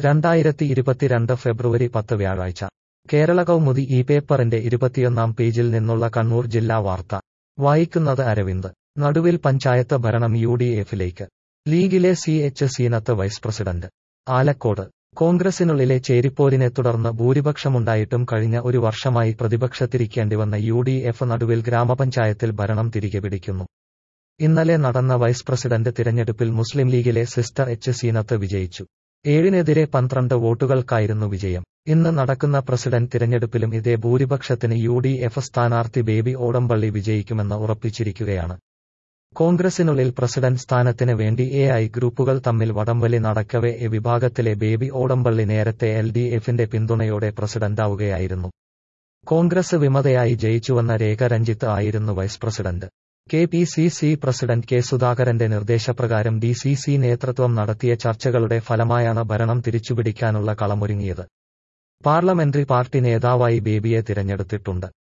രണ്ടായിരത്തി ഇരുപത്തിരണ്ട് ഫെബ്രുവരി പത്ത് വ്യാഴാഴ്ച കേരള കൗമുദി ഈ പേപ്പറിന്റെ ഇരുപത്തിയൊന്നാം പേജിൽ നിന്നുള്ള കണ്ണൂർ ജില്ലാ വാർത്ത വായിക്കുന്നത് അരവിന്ദ് നടുവിൽ പഞ്ചായത്ത് ഭരണം യു ഡി എഫിലേക്ക് ലീഗിലെ C H Zeenath vice president Alakode കോൺഗ്രസിനുള്ളിലെ ചേരിപ്പോരിനെ തുടർന്ന് ഭൂരിപക്ഷമുണ്ടായിട്ടും കഴിഞ്ഞ ഒരു വർഷമായി പ്രതിപക്ഷത്തിരിക്കേണ്ടിവന്ന യു ഡി എഫ് നടുവിൽ ഗ്രാമപഞ്ചായത്തിൽ ഭരണം തിരികെ പിടിക്കുന്നു ഇന്നലെ നടന്ന വൈസ് പ്രസിഡന്റ് തിരഞ്ഞെടുപ്പിൽ മുസ്ലിം ലീഗിലെ സിസ്റ്റർ എച്ച് സീനത്ത് വിജയിച്ചു ഏഴിനെതിരെ പന്ത്രണ്ട് വോട്ടുകൾക്കായിരുന്നു വിജയം ഇന്ന് നടക്കുന്ന പ്രസിഡന്റ് തിരഞ്ഞെടുപ്പിലും ഇതേ ഭൂരിപക്ഷത്തിന് യു ഡി എഫ് സ്ഥാനാർത്ഥി ബേബി ഓടമ്പള്ളി വിജയിക്കുമെന്ന് ഉറപ്പിച്ചിരിക്കുകയാണ് കോൺഗ്രസിനുള്ളിൽ പ്രസിഡന്റ് സ്ഥാനത്തിന് വേണ്ടി എ ഐ ഗ്രൂപ്പുകൾ തമ്മിൽ വടംവലി നടക്കവെ എ വിഭാഗത്തിലെ ബേബി ഓടമ്പള്ളി നേരത്തെ എൽ ഡി എഫിന്റെ പിന്തുണയോടെ പ്രസിഡന്റാവുകയായിരുന്നു കോൺഗ്രസ് വിമതയായി ജയിച്ചുവന്ന രേഖ രഞ്ജിത്ത് ആയിരുന്നു vice president K P C C president K സുധാകരന്റെ നിർദ്ദേശപ്രകാരം ഡി സി സി നേതൃത്വം നടത്തിയ ചർച്ചകളുടെ ഫലമായാണ് ഭരണം തിരിച്ചുപിടിക്കാനുള്ള കളമൊരുങ്ങിയത് പാർലമെന്ററി പാർട്ടി നേതാവായി ബേബിയെ തിരഞ്ഞെടുത്തിട്ടുണ്ട്